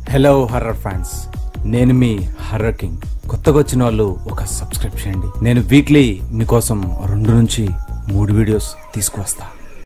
hello horror fans నేను మీ horror king కొత్తగా వచ్చిన వాళ్ళు ఒక సబ్స్క్రైబ్ చేయండి నేను వీక్లీ మీకోసం రెండు నుంచి మూడు వీడియోస్ తీసుకువస్తా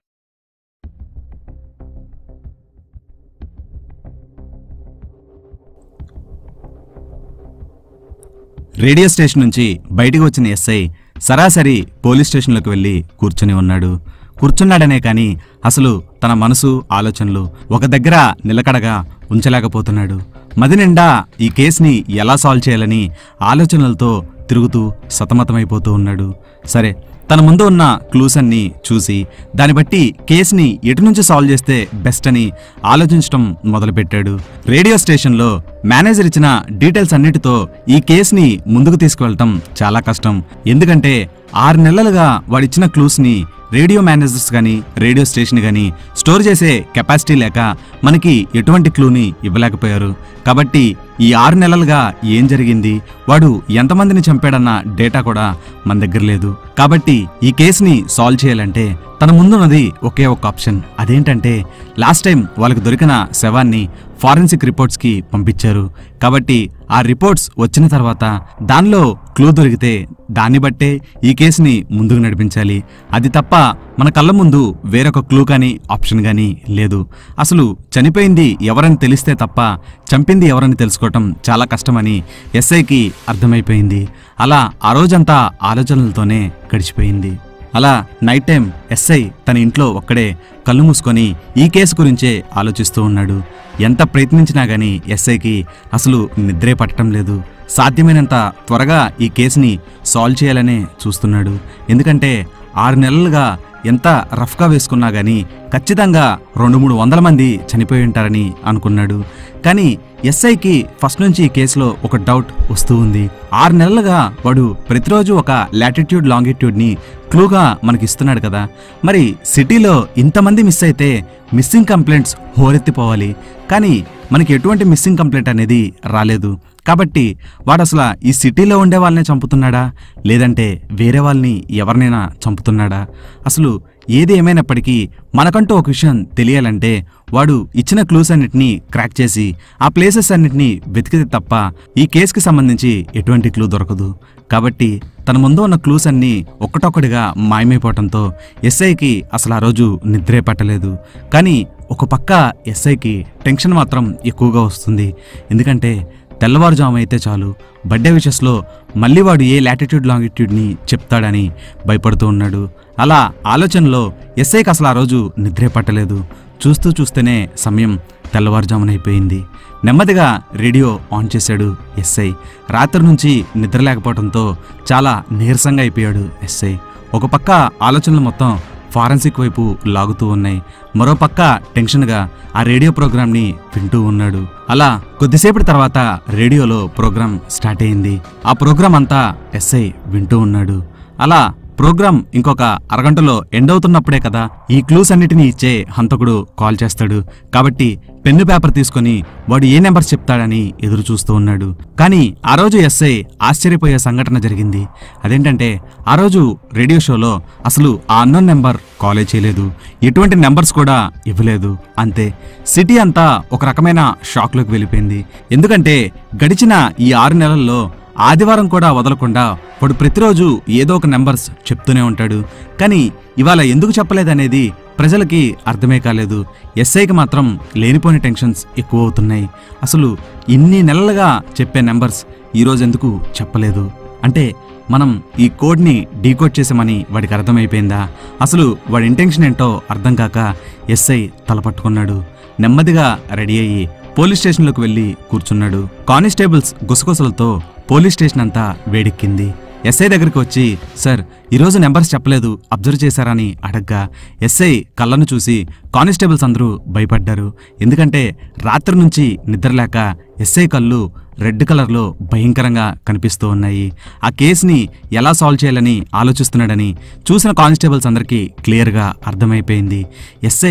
రేడియో స్టేషన్ నుంచి బయటికి వచ్చిన ఎస్ఐ సరాసరి పోలీస్ స్టేషన్లోకి వెళ్ళి కూర్చొని ఉన్నాడు కూర్చున్నాడనే కానీ అసలు తన మనసు ఆలోచనలు ఒక దగ్గర నిలకడగా ఉంచలేకపోతున్నాడు మది నిండా ఈ కేసుని ఎలా సాల్వ్ చేయాలని ఆలోచనలతో తిరుగుతూ సతమతమైపోతూ ఉన్నాడు సరే తన ముందు ఉన్న క్లూస్ అన్ని చూసి దాన్ని బట్టి కేసుని ఎటు నుంచి సాల్వ్ చేస్తే బెస్ట్ అని ఆలోచించడం మొదలుపెట్టాడు రేడియో స్టేషన్లో మేనేజర్ ఇచ్చిన డీటెయిల్స్ అన్నిటితో ఈ కేసుని ముందుకు తీసుకువెళ్ళటం చాలా కష్టం ఎందుకంటే ఆరు నెలలుగా వాడిచ్చిన క్లూస్ని రేడియో మేనేజర్స్ కానీ రేడియో స్టేషన్ కానీ స్టోర్ చేసే కెపాసిటీ లేక మనకి ఎటువంటి క్లూని ఇవ్వలేకపోయారు కాబట్టి ఈ ఆరు నెలలుగా ఏం జరిగింది వాడు ఎంతమందిని చంపాడన్న డేటా కూడా మన దగ్గర లేదు కాబట్టి ఈ కేసుని సాల్వ్ చేయాలంటే తన ముందున్నది ఒకే ఒక ఆప్షన్ అదేంటంటే లాస్ట్ టైం వాళ్ళకి దొరికిన శవాన్ని ఫారెన్సిక్ రిపోర్ట్స్కి పంపించారు కాబట్టి ఆ రిపోర్ట్స్ వచ్చిన తర్వాత దానిలో క్లూ దొరికితే దాన్ని బట్టే ఈ కేసుని ముందుకు నడిపించాలి అది తప్ప మన కళ్ళ ముందు వేరొక క్లూ కానీ ఆప్షన్ కానీ లేదు అసలు చనిపోయింది ఎవరని తెలిస్తే తప్ప చంపింది ఎవరని తెలుసుకోవటం చాలా కష్టమని ఎస్ఐకి అర్థమైపోయింది అలా ఆ రోజంతా ఆలోచనలతోనే గడిచిపోయింది అలా నైట్ టైం ఎస్ఐ తన ఇంట్లో ఒక్కడే కళ్ళు మూసుకొని ఈ కేసు గురించే ఆలోచిస్తూ ఉన్నాడు ఎంత ప్రయత్నించినా గానీ ఎస్ఐకి అసలు నిద్రే పట్టడం లేదు సాధ్యమైనంత త్వరగా ఈ కేసుని సాల్వ్ చేయాలనే చూస్తున్నాడు ఎందుకంటే ఆరు నెలలుగా ఎంత రఫ్గా వేసుకున్నా గానీ ఖచ్చితంగా రెండు మూడు వందల మంది చనిపోయి ఉంటారని అనుకున్నాడు కానీ ఎస్ఐకి ఫస్ట్ నుంచి ఈ కేసులో ఒక డౌట్ వస్తూ ఉంది ఆరు నెలలుగా వాడు ప్రతిరోజు ఒక లాటిట్యూడ్ లాంగిట్యూడ్ని క్లూగా మనకి ఇస్తున్నాడు కదా మరి సిటీలో ఇంతమంది మిస్ అయితే మిస్సింగ్ కంప్లైంట్స్ హోరెత్తిపోవాలి కానీ మనకి ఎటువంటి మిస్సింగ్ కంప్లైంట్ అనేది రాలేదు కాబట్టి వాడు అసలు ఈ సిటీలో ఉండే వాళ్ళనే చంపుతున్నాడా లేదంటే వేరే వాళ్ళని ఎవరినైనా చంపుతున్నాడా అసలు ఏది ఏమైనప్పటికీ మనకంటూ ఒక విషయం తెలియాలంటే వాడు ఇచ్చిన క్లూస్ అన్నిటినీ క్రాక్ చేసి ఆ ప్లేసెస్ అన్నిటినీ వెతికితే తప్ప ఈ కేసుకి సంబంధించి ఎటువంటి క్లూ దొరకదు కాబట్టి తన ముందు ఉన్న క్లూస్ అన్నీ ఒక్కటొక్కటిగా మాయమైపోవడంతో ఎస్ఐకి అసలు ఆ రోజు నిద్రే పట్టలేదు కానీ ఒక పక్క ఎస్ఐకి టెన్షన్ మాత్రం ఎక్కువగా వస్తుంది ఎందుకంటే తెల్లవారుజాము అయితే చాలు బర్త్డే విషెస్లో మళ్ళీ వాడు ఏ లాటిట్యూడ్ లాంగిట్యూడ్ని చెప్తాడని భయపడుతూ ఉన్నాడు అలా ఆలోచనలో ఎస్ఐకి అసలు ఆ రోజు నిద్రే పట్టలేదు చూస్తూ చూస్తేనే సమయం తెల్లవారుజామునైపోయింది నెమ్మదిగా రేడియో ఆన్ చేశాడు ఎస్ఐ రాత్రి నుంచి నిద్ర లేకపోవడంతో చాలా నీరసంగా అయిపోయాడు ఎస్ఐ ఒక పక్క ఆలోచనలు మొత్తం ఫారెన్సిక్ వైపు లాగుతూ ఉన్నాయి మరో పక్క టెన్షన్గా ఆ రేడియో ప్రోగ్రామ్ని వింటూ ఉన్నాడు అలా కొద్దిసేపటి తర్వాత రేడియోలో ప్రోగ్రామ్ స్టార్ట్ అయింది ఆ ప్రోగ్రామ్ అంతా ఎస్ఐ వింటూ ఉన్నాడు అలా ప్రోగ్రామ్ ఇంకొక అరగంటలో ఎండ్ అవుతున్నప్పుడే కదా ఈ క్లూస్ అన్నిటినీ ఇచ్చే హంతకుడు కాల్ చేస్తాడు కాబట్టి పెన్ను పేపర్ తీసుకొని వాడు ఏ నెంబర్స్ చెప్తాడని ఎదురు చూస్తూ ఉన్నాడు కానీ ఆ రోజు ఎస్ఐ ఆశ్చర్యపోయే సంఘటన జరిగింది అదేంటంటే ఆ రోజు రేడియో షోలో అసలు ఆ అన్నోన్ నెంబర్ కాలే చేయలేదు ఎటువంటి నెంబర్స్ కూడా ఇవ్వలేదు అంతే సిటీ అంతా ఒక రకమైన షాక్లోకి వెళ్ళిపోయింది ఎందుకంటే గడిచిన ఈ ఆరు నెలల్లో ఆదివారం కూడా వదలకుండా వాడు ప్రతిరోజు ఏదో ఒక నెంబర్స్ చెప్తూనే ఉంటాడు కానీ ఇవాళ ఎందుకు చెప్పలేదనేది ప్రజలకి అర్థమే కాలేదు ఎస్ఐకి మాత్రం లేనిపోని టెన్షన్స్ ఎక్కువ అవుతున్నాయి అసలు ఇన్ని నెలలుగా చెప్పే నెంబర్స్ ఈరోజు ఎందుకు చెప్పలేదు అంటే మనం ఈ కోడ్ని డీకోడ్ చేసామని వాడికి అర్థమైపోయిందా అసలు వాడి ఇంటెన్షన్ ఏంటో అర్థం కాక ఎస్ఐ తలపట్టుకున్నాడు నెమ్మదిగా రెడీ అయ్యి పోలీస్ స్టేషన్లోకి వెళ్ళి కూర్చున్నాడు కానిస్టేబుల్స్ గుసగుసలతో పోలీస్ స్టేషన్ అంతా వేడెక్కింది ఎస్ఐ దగ్గరికి వచ్చి సార్ ఈరోజు నెంబర్స్ చెప్పలేదు అబ్జర్వ్ చేశారని అడగ్గా ఎస్ఐ కళ్ళను చూసి కానిస్టేబుల్స్ అందరూ భయపడ్డారు ఎందుకంటే రాత్రి నుంచి నిద్రలేక ఎస్ఐ కళ్ళు రెడ్ కలర్లో భయంకరంగా కనిపిస్తూ ఉన్నాయి ఆ కేసుని ఎలా సాల్వ్ చేయాలని ఆలోచిస్తున్నాడని చూసిన కానిస్టేబుల్స్ అందరికీ క్లియర్గా అర్థమైపోయింది ఎస్ఐ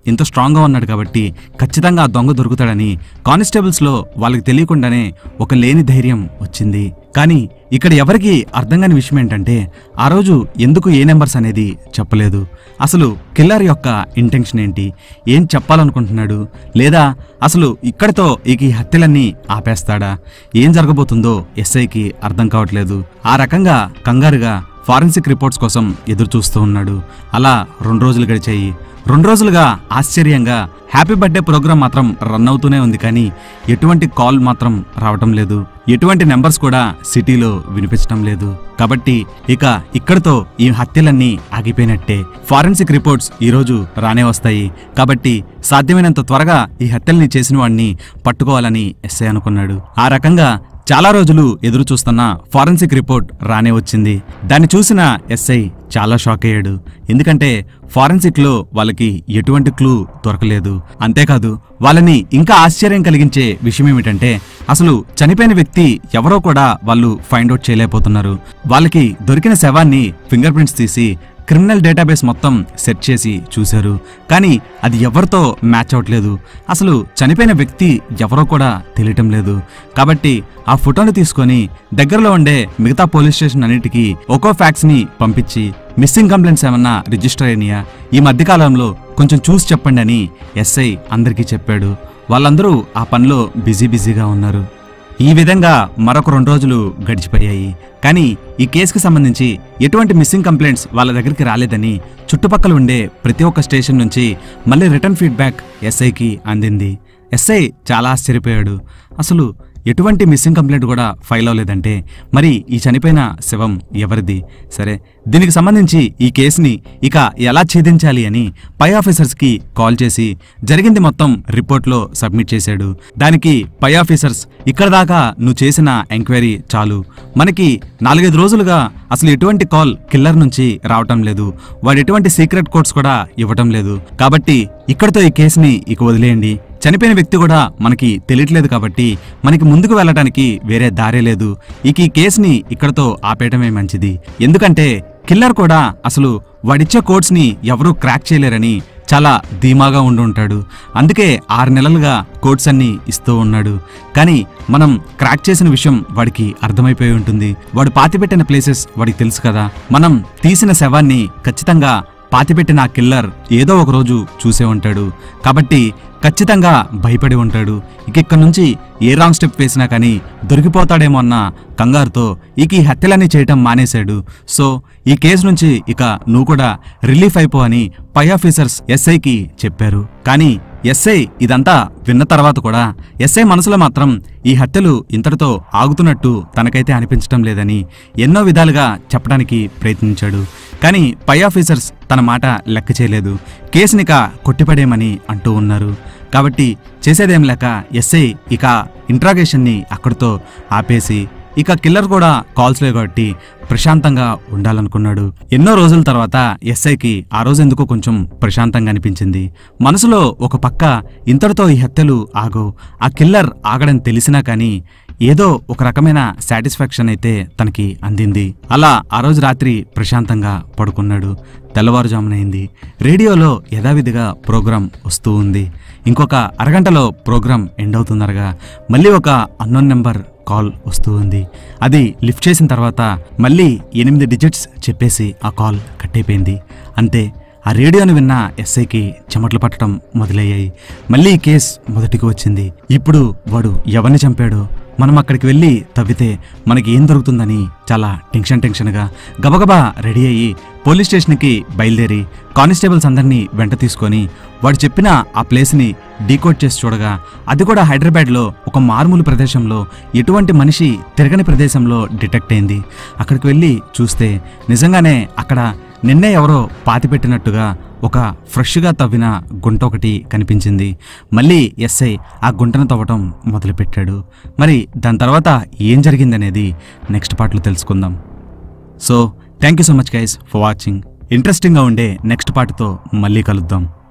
ఇంత స్ట్రాంగ్గా ఉన్నాడు కాబట్టి ఖచ్చితంగా ఆ దొంగ దొరుకుతాడని కానిస్టేబుల్స్లో వాళ్ళకి తెలియకుండానే ఒక లేని ధైర్యం వచ్చింది కానీ ఇక్కడ ఎవరికి అర్థం కాని విషయం ఏంటంటే ఆ రోజు ఎందుకు ఏ నెంబర్స్ అనేది చెప్పలేదు అసలు కిల్లర్ యొక్క ఇంటెన్షన్ ఏంటి ఏం చెప్పాలనుకుంటున్నాడు లేదా అసలు ఇక్కడితో ఇక ఈ హత్యలన్నీ ఆపేస్తాడా ఏం జరగబోతుందో ఎస్ఐకి అర్థం కావట్లేదు ఆ రకంగా కంగారుగా ఫారెన్సిక్ రిపోర్ట్స్ కోసం ఎదురు చూస్తూ ఉన్నాడు అలా రెండు రోజులు గడిచాయి రెండు రోజులుగా ఆశ్చర్యంగా హ్యాపీ బర్త్డే ప్రోగ్రాం మాత్రం రన్ అవుతూనే ఉంది కానీ ఎటువంటి కాల్ మాత్రం రావటం లేదు ఎటువంటి నెంబర్స్ కూడా సిటీలో వినిపించడం లేదు కాబట్టి ఇక ఇక్కడితో ఈ హత్యలన్నీ ఆగిపోయినట్టే ఫారెన్సిక్ రిపోర్ట్స్ ఈరోజు రానే వస్తాయి కాబట్టి సాధ్యమైనంత త్వరగా ఈ హత్యల్ని చేసిన వాడిని పట్టుకోవాలని ఎస్ఐ అనుకున్నాడు ఆ రకంగా చాలా రోజులు ఎదురు చూస్తున్న ఫారెన్సిక్ రిపోర్ట్ రానే వచ్చింది దాన్ని చూసిన ఎస్ఐ చాలా షాక్ అయ్యాడు ఎందుకంటే ఫారెన్సిక్లో వాళ్ళకి ఎటువంటి క్లూ దొరకలేదు అంతేకాదు వాళ్ళని ఇంకా ఆశ్చర్యం కలిగించే విషయం ఏమిటంటే అసలు చనిపోయిన వ్యక్తి ఎవరో కూడా వాళ్ళు ఫైండ్ అవుట్ చేయలేకపోతున్నారు వాళ్ళకి దొరికిన శవాన్ని ఫింగర్ ప్రింట్స్ తీసి క్రిమినల్ డేటాబేస్ మొత్తం సెట్ చేసి చూశారు కానీ అది ఎవరితో మ్యాచ్ అవ్వట్లేదు అసలు చనిపోయిన వ్యక్తి ఎవరో కూడా తెలియటం లేదు కాబట్టి ఆ ఫోటోని తీసుకొని దగ్గరలో ఉండే మిగతా పోలీస్ స్టేషన్ అన్నిటికీ ఒక్కో ఫ్యాక్స్ ని పంపించి మిస్సింగ్ కంప్లైంట్స్ ఏమన్నా రిజిస్టర్ అయినాయా ఈ మధ్యకాలంలో కొంచెం చూసి చెప్పండి అని ఎస్ఐ అందరికీ చెప్పాడు వాళ్ళందరూ ఆ పనిలో బిజీ బిజీగా ఉన్నారు ఈ విధంగా మరొక రెండు రోజులు గడిచిపోయాయి కానీ ఈ కేసుకి సంబంధించి ఎటువంటి మిస్సింగ్ కంప్లైంట్స్ వాళ్ళ దగ్గరికి రాలేదని చుట్టుపక్కల ఉండే ప్రతి ఒక్క స్టేషన్ నుంచి మళ్ళీ రిటర్న్ ఫీడ్బ్యాక్ ఎస్ఐకి అందింది ఎస్ఐ చాలా ఆశ్చర్యపోయాడు అసలు ఎటువంటి మిస్సింగ్ కంప్లైంట్ కూడా ఫైల్ అవ్వలేదంటే మరి ఈ చనిపోయిన శవం ఎవరిది సరే దీనికి సంబంధించి ఈ కేసుని ఇక ఎలా ఛేదించాలి అని పై ఆఫీసర్స్కి కాల్ చేసి జరిగింది మొత్తం రిపోర్ట్లో సబ్మిట్ చేశాడు దానికి పై ఆఫీసర్స్ ఇక్కడ దాకా నువ్వు చేసిన ఎంక్వైరీ చాలు మనకి నాలుగైదు రోజులుగా అసలు ఎటువంటి కాల్ కిల్లర్ నుంచి రావటం లేదు వాడు ఎటువంటి సీక్రెట్ కోడ్స్ కూడా ఇవ్వటం లేదు కాబట్టి ఇక్కడితో ఈ కేసుని ఇక వదిలేయండి చనిపోయిన వ్యక్తి కూడా మనకి తెలియట్లేదు కాబట్టి మనకి ముందుకు వెళ్ళటానికి వేరే దారే లేదు ఇక ఈ కేసుని ఇక్కడతో ఆపేయటమే మంచిది ఎందుకంటే కిల్లర్ కూడా అసలు వాడిచ్చే కోడ్స్ని ఎవరూ క్రాక్ చేయలేరని చాలా ధీమాగా ఉండి ఉంటాడు అందుకే ఆరు నెలలుగా కోడ్స్ అన్ని ఇస్తూ ఉన్నాడు కానీ మనం క్రాక్ చేసిన విషయం వాడికి అర్థమైపోయి ఉంటుంది వాడు పాతిపెట్టిన ప్లేసెస్ వాడికి తెలుసు కదా మనం తీసిన శవాన్ని ఖచ్చితంగా పాతిపెట్టిన ఆ కిల్లర్ ఏదో ఒక రోజు చూసే ఉంటాడు కాబట్టి ఖచ్చితంగా భయపడి ఉంటాడు ఇక ఇక్కడ నుంచి ఏ రాంగ్ స్టెప్ వేసినా కానీ దొరికిపోతాడేమో అన్న కంగారుతో ఇక ఈ హత్యలన్నీ చేయటం మానేశాడు సో ఈ కేసు నుంచి ఇక నువ్వు కూడా రిలీఫ్ అయిపో అని పై ఆఫీసర్స్ ఎస్ఐకి చెప్పారు కానీ ఎస్ఐ ఇదంతా విన్న తర్వాత కూడా ఎస్ఐ మనసులో మాత్రం ఈ హత్యలు ఇంతటితో ఆగుతున్నట్టు తనకైతే అనిపించటం లేదని ఎన్నో విధాలుగా చెప్పడానికి ప్రయత్నించాడు కానీ పై ఆఫీసర్స్ తన మాట లెక్క చేయలేదు కేసునిక కొట్టిపడేమని అంటూ ఉన్నారు కాబట్టి చేసేదేం లేక ఎస్ఐ ఇక ఇంట్రాగేషన్ని అక్కడితో ఆపేసి ఇక కిల్లర్ కూడా కాల్స్ లేవు కాబట్టి ప్రశాంతంగా ఉండాలనుకున్నాడు ఎన్నో రోజుల తర్వాత ఎస్ఐకి ఆ రోజు ఎందుకో కొంచెం ప్రశాంతంగా అనిపించింది మనసులో ఒక పక్క ఇంతటితో ఈ హత్యలు ఆగో ఆ కిల్లర్ ఆగడం తెలిసినా కానీ ఏదో ఒక రకమైన సాటిస్ఫాక్షన్ అయితే తనకి అందింది అలా ఆ రోజు రాత్రి ప్రశాంతంగా పడుకున్నాడు తెల్లవారుజామునైంది రేడియోలో యథావిధిగా ప్రోగ్రాం వస్తూ ఉంది ఇంకొక అరగంటలో ప్రోగ్రాం ఎండ్ అవుతుందనగా మళ్ళీ ఒక అన్నోన్ నెంబర్ కాల్ వస్తూ ఉంది అది లిఫ్ట్ చేసిన తర్వాత మళ్ళీ ఎనిమిది డిజిట్స్ చెప్పేసి ఆ కాల్ కట్ అయిపోయింది అంతే ఆ రేడియోని విన్న ఎస్ఐకి చెమటలు పట్టడం మొదలయ్యాయి మళ్ళీ ఈ కేస్ మొదటికి వచ్చింది ఇప్పుడు వాడు ఎవరిని చంపాడో మనం అక్కడికి వెళ్ళి తవ్వితే మనకి ఏం దొరుకుతుందని చాలా టెన్షన్ టెన్షన్గా గబగబా రెడీ అయ్యి పోలీస్ స్టేషన్కి బయలుదేరి కానిస్టేబుల్స్ అందరినీ వెంట తీసుకొని వాడు చెప్పిన ఆ ప్లేస్ని డీకోడ్ చేసి చూడగా అది కూడా హైదరాబాద్లో ఒక మారుమూల ప్రదేశంలో ఎటువంటి మనిషి తిరగని ప్రదేశంలో డిటెక్ట్ అయింది అక్కడికి వెళ్ళి చూస్తే నిజంగానే అక్కడ నిన్నే ఎవరో పాతిపెట్టినట్టుగా ఒక ఫ్రెష్గా తవ్విన గుంట ఒకటి కనిపించింది మళ్ళీ ఎస్ఐ ఆ గుంటను తవ్వటం మొదలుపెట్టాడు మరి దాని తర్వాత ఏం జరిగిందనేది నెక్స్ట్ పార్ట్లో తెలుసుకుందాం so thank you so much guys for watching ఇంట్రెస్టింగ్గా ఉండే నెక్స్ట్ పార్ట్తో మళ్ళీ కలుద్దాం